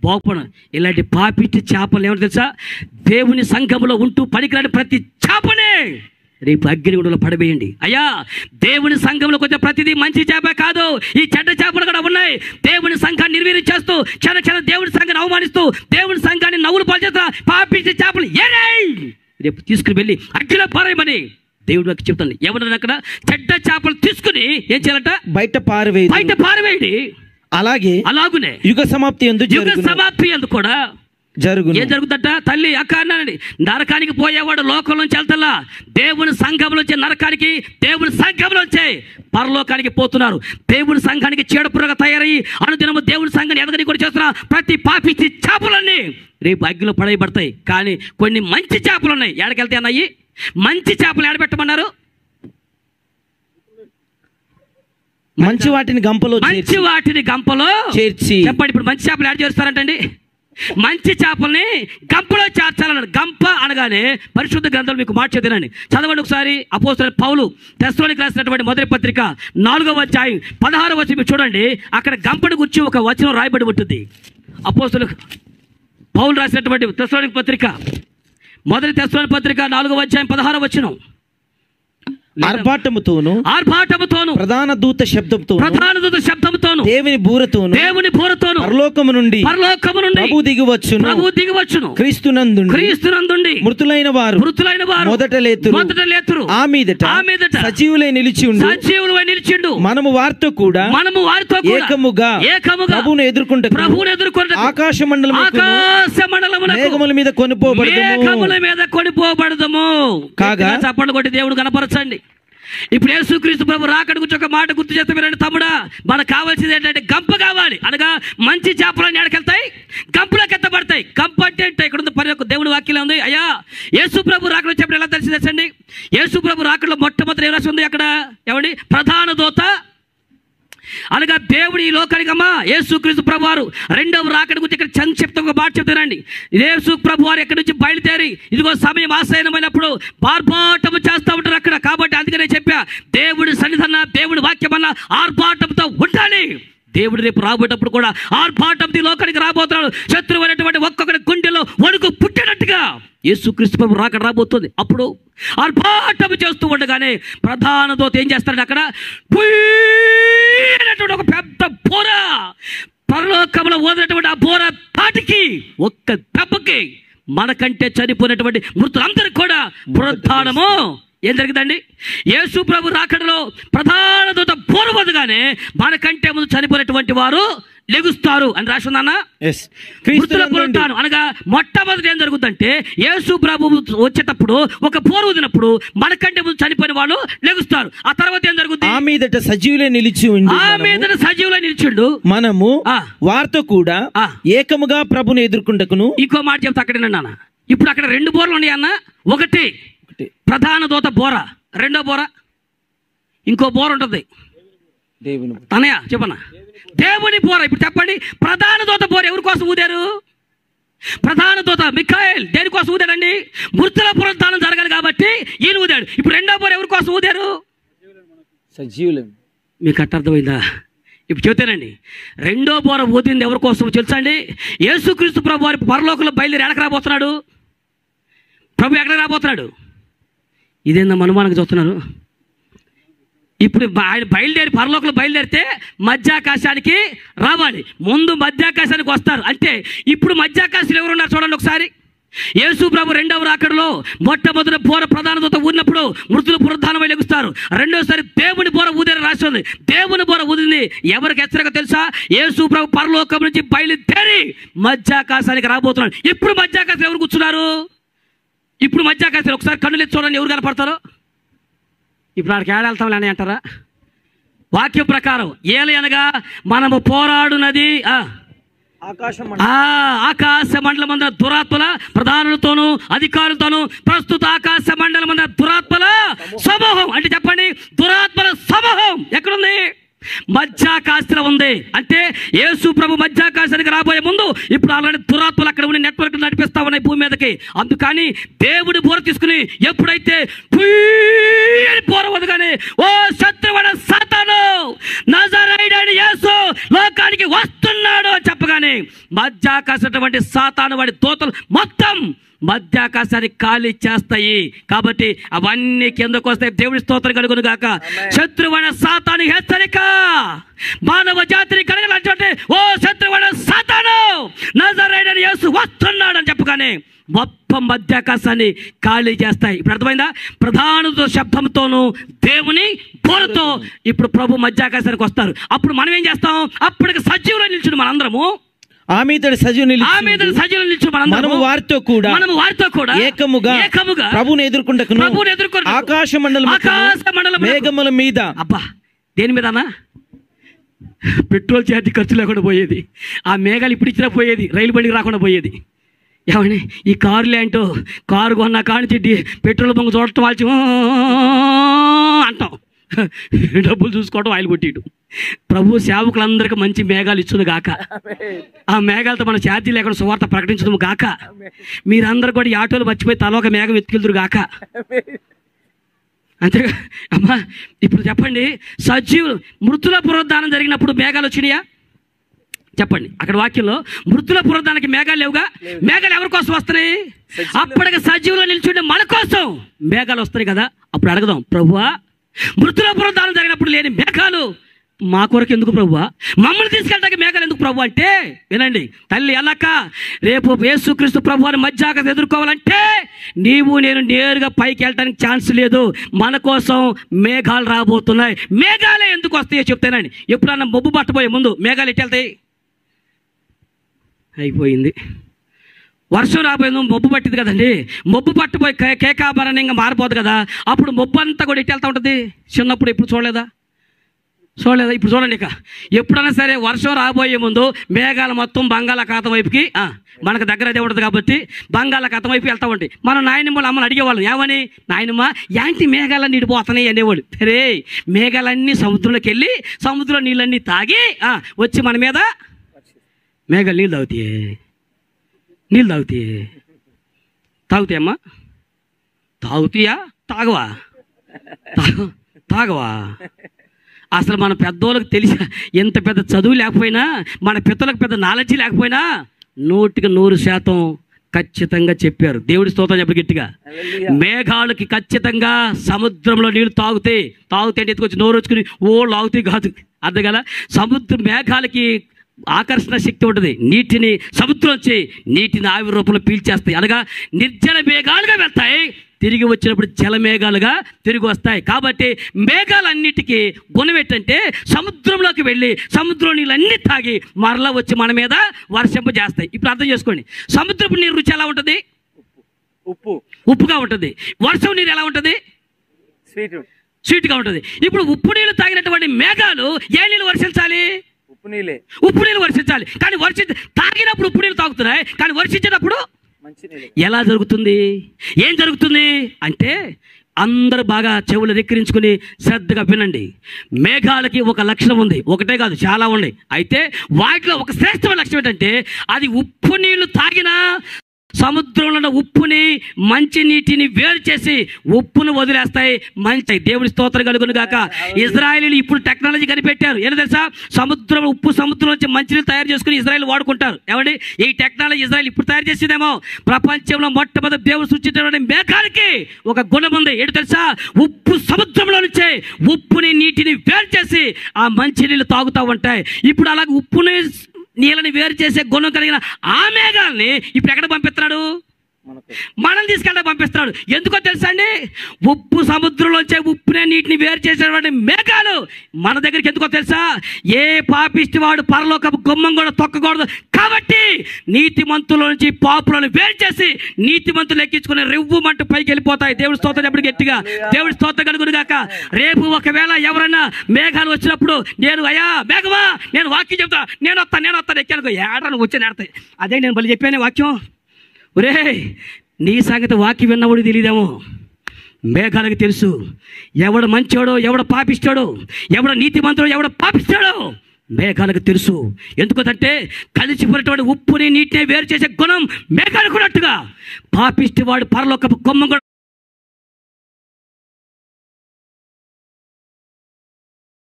బాగుపడ ఇలాంటి పాపిట్టి చేపలు ఏమంటే తెలుసా దేవుని సంఘంలో ఉంటూ పనికిరాని ప్రతి చేపనే రేపు అగ్నిగుండంలో పడవేయండి అయ్యా దేవుని సంఘంలో కొంచెం ప్రతిదీ మంచి చేప కాదు ఈ చెడ్డ చేపలు కూడా ఉన్నాయి దేవుని సంఘాన్ని నిర్వీర్యం చేస్తూ క్షణ క్షణ దేవుని సంఘాన్ని అవమానిస్తూ దేవుని సంఘాన్ని నవ్వులు పాల్చేస్తున్న పాపించే చేపలు ఏరేయ్ రేపు తీసుకుని వెళ్ళి అగ్గిలో పారేయమని దేవుడు నాకు చెప్తాను ఎవరన్నా అక్కడ చెడ్డ చేపలు తీసుకుని ఏం చేయాలట బయట పారవేయదు బయట పారవేయండి అలాగే అలాగునే యుగ సమాప్తి ఎందు యుగ జరుగును సమాప్తి అందు కూడా జరుగును ఏం జరుగుతుందట తల్లి అక్క అన్నానండి నరకానికి పోయేవాడు లోకం నుంచి వెళ్తలా దేవుని సంఘంలో వచ్చే నరకానికి దేవుని సంఘంలో వచ్చే పరలోకానికి పోతున్నారు దేవుని సంఘానికి చీడపురగా తయారయ్యి అనుదినము దేవుని సంఘాన్ని ఎదగని కూడా చేస్తున్న ప్రతి పాపిచ్చి చేపలన్నీ రేపు అగ్గిలో పడేయబడతాయి కానీ కొన్ని మంచి చేపలు ఉన్నాయి ఎక్కడికెళ్తాయి అన్నాయి మంచి చేపలు ఎడబెట్టమన్నారు మంచి వాటిని గంపలో మంచి చేర్చి వాటిని గంపలో చేర్చి చెప్పండి ఇప్పుడు మంచి చేపలు యాడ్ చేస్తారంటండి మంచి చేపల్ని గంపలో చేర్చాలన్నాడు గంప అనగానే పరిశుద్ధ గ్రంథాలు మీకు మాట చదివానండి చదవండి ఒకసారి అపోస్తుల పౌలు తెస్లోనికి రాసినటువంటి మొదటి పత్రిక నాలుగవ అధ్యాయం పదహారవ వచ్చి మీరు చూడండి అక్కడ గంపని గురించి ఒక వచనం రాయబడి ఉంటుంది అపోస్తులు పౌలు రాసినటువంటి తెస్లోనికి పత్రిక మొదటి తెస్లోని పత్రిక నాలుగవ అధ్యాయం పదహారవ వచనం ఆర్భాటముతోను ఆర్భాటముతోను ప్రధాన దూత శబ్దంతోను ప్రధాన దూత శబ్దముతోను దేవుని బూరతోను దేవుని బోరతోను పరలోకము నుండి పరలోకము నుండి ప్రభు దిగివచ్చును ప్రభు దిగివచ్చును క్రీస్తునందుండి క్రీస్తునందుండి మృతులైన వారు మృతులైన వారు మొదట లేతురు మొదట లేతురు ఆ మీదట ఆ మీదట సజీవులై నిలిచి ఉండు సజీవులు నిలిచిండు మనము వారితో కూడా మనము వారితో కూడా ఏకముగా ఏకముగా ప్రభువును ఎదుర్కొంట ప్రభువును ఎదుర్కొంట ఆకాశ మండలమునకును ఆకాశ మండలమునకు మేఘముల మీద కొనుపోబడదుము మేఘముల మీద కొనిపోబడదము కాగా- గట్టిగా చప్పట్లు కొట్టి దేవుడు కనపరచండి ఇప్పుడు యేసుక్రీస్తు ప్రభు రాకడ గురించి ఒక మాట గుర్తు చేస్తే మీరండి తమ్ముడా మనకు కావాల్సింది ఏంటంటే గంప కావాలి అనగా మంచి చేపలు ఎడకెళ్తాయి గంపలోకి ఎత్తబడతాయి గంప అంటే ఏంటో ఇక్కడ ఉంది పరి యొక్క దేవుడి వాక్యం ఉంది అయ్యా యేసు ప్రభు రాకడ వచ్చేప్పుడు ఎలా తెలిసి తెచ్చండి యేసు ప్రభు రాకడలో మొట్టమొదటి ఏం రాసి ఉంది అక్కడ ఏమండి ప్రధాన దోత అనగా దేవుడు ఈ లోకానికి అమ్మా యేసుక్రీస్తు ప్రభు వారు రెండవ రాకడ గురించి ఇక్కడ సంక్షిప్తంగా మాట చెప్తానండి యేసు ప్రభు వారు ఎక్కడి నుంచి బయలుదేరి ఇదిగో సమయం ఆశయనమైనప్పుడు ఆర్భాటము చేస్తూ ఉంటారు అక్కడ కాబట్టి అందుకనే చెప్పా దేవుడి సన్నిధన దేవుడి వాక్యమన్న ఆర్భాటంతో ఉండాలి దేవుడు రేపు రాబోయేటప్పుడు కూడా ఆర్భాటం ఈ లోకానికి రాబోతున్నాడు శత్రువు అనేటువంటి ఒక్కొక్కటి గుండెలో వణుకు పుట్టినట్టుగా యేసుక్రీస్తు ప్రభు రాకడ రాబోతుంది అప్పుడు ఆర్భాటం చేస్తూ ఉండగానే ప్రధాన దోత ఏం చేస్తాడు అక్కడ పుయ్యనటువంటి ఒక పెద్ద బోర పరలోకంలో వదిలినటువంటి ఆ బోర తాటికి ఒక్క దెబ్బకి మనకంటే చనిపోయినటువంటి మృతులందరూ కూడా పునరుత్థానము ఏం జరిగిందండి యేసు ప్రభు రాకడలో ప్రధాన దూత పూర్వదుగానే మనకంటే ముందు చనిపోయినటువంటి వారు లెగుస్తారు అని రాసిందన్న Yes. మృతుల క్రీస్తునందుండి పునరుత్థానం అనగా మొట్టమొదటి ఏం జరుగుతుందంటే యేసు ప్రభు వచ్చేటప్పుడు ఒక పోరు వదినప్పుడు మనకంటే ముందు చనిపోయిన వాళ్ళు లెగుస్తారు ఆ తర్వాత ఏం జరుగుతుంది ఆ మీదట సజీవులే నిలిచి ఉండి ఆ మీద సజీవులో నిలిచిండు మనము ఆ. వారితో కూడా ఆ. ఏకముగా ప్రభుని ఎదుర్కొంటకును ఇంకో మాట చెప్తే అక్కడ నాన్న ఇప్పుడు అక్కడ రెండు బోర్లు ఉన్నాయి అన్న ఒకటి ఒకటి ప్రధాన దూత బోర రెండో బోర ఇంకో బోర ఉంటుంది దేవుని తనయా చెప్పన్న దేవుని బోర ఇప్పుడు చెప్పండి ప్రధాన దూత బోర ఎవరి కోసం ఊదారు ప్రధాన దూత మిఖాయిల్ దేనికోసం ఊదాడండి మృతుల పునరుద్ధానం జరగాలి కాబట్టి ఈయన ఊదాడు ఇప్పుడు రెండో బోర ఎవరి కోసం ఊదారు సజీవులే మీకు అట్ట అర్థమైందా ఇప్పుడు చెబుతానండి రెండో బోర ఊదింది ఎవరి కోసం తెలుసా అండి యేసుక్రీస్తు ప్రభు వారి పరలోకంలో బయలుదేరి ఎడక రాబోతున్నాడు ప్రభు ఎక్కడ రాబోతున్నాడు ఇదేందా మనమానకు చూస్తున్నారు ఇప్పుడు బ- ఆయన బయలుదేరి పరలోకంలో బయలుదేరితే మధ్యాకాశానికి రావాలి ముందు మధ్యాకాశానికి వస్తారు అంటే ఇప్పుడు మధ్యాకాశంలో ఎవరు ఉన్నారు చూడండి ఒకసారి యేసు ప్రభు రెండవ రాకడలో మొట్టమొదటి బోర ప్రధాన దూత ఊదినప్పుడు మృతులు పునరుద్ధానమై లెగుస్తారు రెండోసారి దేవుని బోర ఊదేర రాసి ఉంది దేవుని బోర ఊదింది ఎవరికి హెచ్చరిక తెలుసా యేసు ప్రభు పరలోకం నుంచి బయలుదేరి మధ్యాకాశానికి రాబోతున్నాడు ఇప్పుడు మధ్యాకాశం ఎవరు కూర్చున్నారు ఇప్పుడు మధ్యాకాశం ఒకసారి కన్నులు ఎత్తి చూడండి ఎవరు కనపడతారో ఇప్పుడు ఆడికి ఏడెళ్తాంలే అని అంటారా వాక్యం ప్రకారం ఏలి అనగా మనము పోరాడునది ఆ, ఆకాశం ఆ ఆకాశ మండలం అంద దురాత్మల ప్రధానులతోనూ అధికారులతోనూ ప్రస్తుత ఆకాశ మండలం అంద దురాత్మల సమూహం అంటే చెప్పండి దురాత్మల సమూహం ఎక్కడుంది మధ్యాకాశంలో ఉంది అంటే యేసు ప్రభు మధ్యాకాశానికి రాబోయే ముందు ఇప్పుడు ఆల్రెడీ దురాత్మలు అక్కడ ఉండి నెట్వర్క్ నడిపిస్తా ఉన్నాయి భూమి మీదకి అందుకని దేవుడి బోర తీసుకుని ఎప్పుడైతే "పుయ్" అని బోర వదగానే ఓ శత్రువడ సాతాను నజరైడైన యేసు లోకానికి వస్తున్నాడు అని చెప్పగానే మధ్యాకాశటువంటి సాతాను వాడి దోతలు మొత్తం మధ్యాకాశాన్ని ఖాళీ చేస్తాయి కాబట్టి అవన్నీ కిందకు వస్తాయి దేవుడి స్తోత్రం కలుగును గాక శత్రువైన సాతాను హెచ్చరిక మానవ జాతిని కలగాలంటే ఓ శత్రువైన సాతాను నజరైన యేసు వస్తున్నాడు అని చెప్పగానే మొత్తం మధ్యాకాశాన్ని ఖాళీ చేస్తాయి ఇప్పుడు అర్థమైందా ప్రధాన శబ్దంతోనూ దేవుని బోరతో ఇప్పుడు ప్రభు మధ్యాకాశానికి వస్తారు అప్పుడు మనం ఏం చేస్తాం అప్పటికి సజీవులో నిల్చుని మనందరము ఆమె ఇతడు సజీవ ఆ మీద సజీవులు నిల్చుని మనందరము మనము వారితో కూడా మనము వారితో కూడా ఏకముగా ఏకముగా ప్రభుని ఎదుర్కొంటకును ప్రభువుని ఎదుర్కొనుటకు ఆకాశ మండలం ఆకాశ మండలమునకు మేఘముల మీద అబ్బా దేని మీదనా పెట్రోల్ ఛార్జ్ ఖర్చు లేకుండా పోయేది ఆ మేఘాలు ఇప్పుడు ఇచ్చినా పోయేది రైలు బండికి రాకుండా పోయేది ఏమని ఈ కారులు ఏంటో కారు కొన్న కానించి డి- పెట్రోల్ బంక్ చూడటం వాల్చి అంటాం డబ్బులు చూసుకోవడం ఆయిల్ కొట్టియడం ప్రభు సేవకులందరికీ మంచి మేఘాలు ఇచ్చును గాక ఆ మేఘాలతో మన ఛార్జీ లేకుండా సువార్త ప్రకటించడం గాక మీరందరూ కూడా ఈ ఆటోలు మర్చిపోయి తల ఒక మేఘం ఎత్తుకెళ్తురు గాక అంతేగా అమ్మా ఇప్పుడు చెప్పండి సజీవులు మృతుల పునరుద్ధానం జరిగినప్పుడు మేఘాలు వచ్చినాయా చెప్పండి అక్కడ వాక్యంలో మృతుల పునరుద్ధానికి మేఘాలు లేవుగా మేఘాలు ఎవరి కోసం వస్తున్నాయి అప్పటికి సజీవులు నిల్చుండే మన కోసం మేఘాలు వస్తాయి కదా అప్పుడు అడగదాం ప్రభువా మృతుల పునరుద్ధానం జరిగినప్పుడు లేని మేఘాలు మా కొరకు ఎందుకు ప్రభువా మమ్మల్ని తీసుకెళ్ళడానికి మేఘాలు ఎందుకు ప్రభు అంటే వినండి తల్లి అల్లక రేపు యేసుక్రీస్తు ప్రభు అని మధ్యాకత ఎదుర్కోవాలంటే నీవు నేను నేరుగా పైకి వెళ్ళడానికి ఛాన్స్ లేదు మన కోసం మేఘాలు రాబోతున్నాయి మేఘాలే ఎందుకు వస్తాయో చెప్తానండి ఎప్పుడన్నా మబ్బు పట్టబోయే ముందు మేఘాలు ఎట్టి వెళ్తాయి అయిపోయింది వర్షం రాబోయేది మబ్బు పట్టింది కదండి మబ్బు పట్టిపోయి కే కేకాభరణంగా మారిపోదు కదా అప్పుడు మబ్బు అంతా కూడా ఎట్టి వెళ్తా ఉంటుంది చిన్నప్పుడు ఎప్పుడు చూడలేదా చూడలేదా ఇప్పుడు చూడండి ఇక ఎప్పుడైనా సరే వర్షం రాబోయే ముందు మేఘాలు మొత్తం బంగాళాఖాతం వైపుకి ఆ, మనకు దగ్గర అదే ఉంటుంది కాబట్టి బంగాళాఖాతం వైపు వెళ్తా ఉంటాయి మనం నాయనమ్మలు అమ్మని అడిగేవాళ్ళం ఏమని నాయనమ్మ యాంటి మేఘాలన్నీ ఇడిపోతున్నాయి అనేవాడు సరే మేఘాలన్నీ సముద్రంలోకి వెళ్ళి సముద్రంలో నీళ్ళన్నీ తాగి ఆ, వచ్చి మన మీద మేఘాలు నీళ్ళు తాగుతాయి నీళ్ళు తాగుతాయి తాగుతాయమ్మా తాగుతాయా తాగవా తాగ- తాగవా అసలు మన పెద్దోళ్ళకి తెలిసి ఎంత పెద్ద చదువు లేకపోయినా మన పిత్తలకు పెద్ద నాలెడ్జ్ లేకపోయినా నూటికి నూరు శాతం ఖచ్చితంగా చెప్పారు దేవుడి స్తోత్రం చెప్పి గట్టిగా మేఘాలకి ఖచ్చితంగా సముద్రంలో నీళ్లు తాగుతాయి తాగుతాయి అంటే ఎత్తుకొచ్చి నోరు వచ్చుకుని ఓ లాగుతాయి కాదు అర్థం కదా సముద్ర మేఘాలకి ఆకర్షణ శక్తి ఉంటుంది నీటిని సముద్రం వచ్చి నీటిని ఆవిరి రూపంలో పీల్చేస్తాయి అనగా నిర్జల మేఘాలుగా వెళ్తాయి తిరిగి వచ్చినప్పుడు జల మేఘాలుగా తిరిగి వస్తాయి కాబట్టి మేఘాలన్నిటికీ గుణం ఏంటంటే సముద్రంలోకి వెళ్ళి సముద్రం నీళ్ళన్నీ తాగి మరలా వచ్చి మన మీద వర్షంపు చేస్తాయి ఇప్పుడు అర్థం చేసుకోండి సముద్రపు నీరు రుచి ఎలా ఉంటుంది ఉప్పు ఉప్పుగా ఉంటుంది వర్షం నీరు ఎలా ఉంటుంది స్వీట్ స్వీట్గా ఉంటుంది ఇప్పుడు ఉప్పు నీళ్ళు తాగినటువంటి మేఘాలు ఏ నీళ్ళు వర్షించాలి ఉప్పు నీళ్ళే ఉప్పు నీళ్ళు వర్షించాలి కానీ వర్షించ తాగినప్పుడు ఉప్పు నీళ్ళు తాగుతున్నాయి కానీ వర్షించేటప్పుడు మంచి నీళ్ళే ఎలా జరుగుతుంది ఏం జరుగుతుంది అంటే అందరూ బాగా చెవులు రెక్కిరించుకుని శ్రద్ధగా వినండి మేఘాలకి ఒక లక్షణం ఉంది ఒకటే కాదు చాలా ఉన్నాయి అయితే వాటిలో ఒక శ్రేష్టమైన లక్షణం ఏంటంటే అది ఉప్పు నీళ్లు తాగినా సముద్రంలో ఉన్న ఉప్పుని మంచి నీటిని వేరు చేసి ఉప్పును వదిలేస్తాయి మంచి దేవుడి స్తోత్రం కలుగును గాక ఇజ్రాయలీలు ఇప్పుడు టెక్నాలజీ కనిపెట్టారు ఏంటో తెలుసా సముద్రం ఉప్పు సముద్రం నుంచి మంచినీళ్ళు తయారు చేసుకుని ఇజ్రాయల్ వాడుకుంటారు ఏమండి ఈ టెక్నాలజీ ఇజ్రాయల్ ఇప్పుడు తయారు చేసిందేమో ప్రపంచంలో మొట్టమొదటి దేవుడు సృష్టించినటువంటి మేఘానికి ఒక గుణం ఉంది ఏంటి తెలుసా ఉప్పు సముద్రంలో నుంచే ఉప్పుని నీటిని వేరు చేసి ఆ మంచి నీళ్ళు తాగుతూ ఉంటాయి ఇప్పుడు అలాగే ఉప్పుని నీళ్ళని వేరు చేసే గుణం కలిగిన ఆ మేఘాలని ఇప్పుడు ఎక్కడ పంపిస్తున్నాడు మనకు మనం తీసుకెళ్ళడానికి పంపిస్తున్నాడు ఎందుకో తెలుసా అండి ఉప్పు సముద్రంలోంచే ఉప్పునే నీటిని వేరు చేసేటువంటి మేఘాలు మన దగ్గరికి ఎందుకో తెలుసా ఏ పాపిష్టి వాడు పరలోకపు గుమ్మం కూడా తొక్కకూడదు కాబట్టి నీతి మంతుల నుంచి పాపులను వేరు చేసి నీతి మంతులు ఎక్కించుకుని రివ్వు మంట పైకి వెళ్ళిపోతాయి దేవుడి స్తోత్రం ఎప్పుడు గట్టిగా దేవుడి స్తోత్రం కలుగును గాక రేపు ఒకవేళ ఎవరైనా మేఘాలు వచ్చినప్పుడు నేను అయ్యా మేఘమా నేను వాక్యం చెప్తా నేను వస్తా నేను వస్తాను ఎక్కాను ఏడాను వచ్చి నేడతాయి అదే నేను బలి చెప్పానే వాక్యం ఒరే నీ సంగతి వాక్యం విన్నవాడు తెలియదేమో మేఘాలకు తెలుసు ఎవడు మంచోడో ఎవడు పాపిస్తాడో ఎవడ నీతిమంతుడో ఎవడ పాపిస్తాడో మేఘాలకు తెలుసు ఎందుకంటే కలిసిపోయినటువంటి ఉప్పుని నీటిని వేరు చేసే గుణం మేఘాలకు ఉన్నట్టుగా పాపిస్తే వాడు పరలోక కొమ్మ కూడా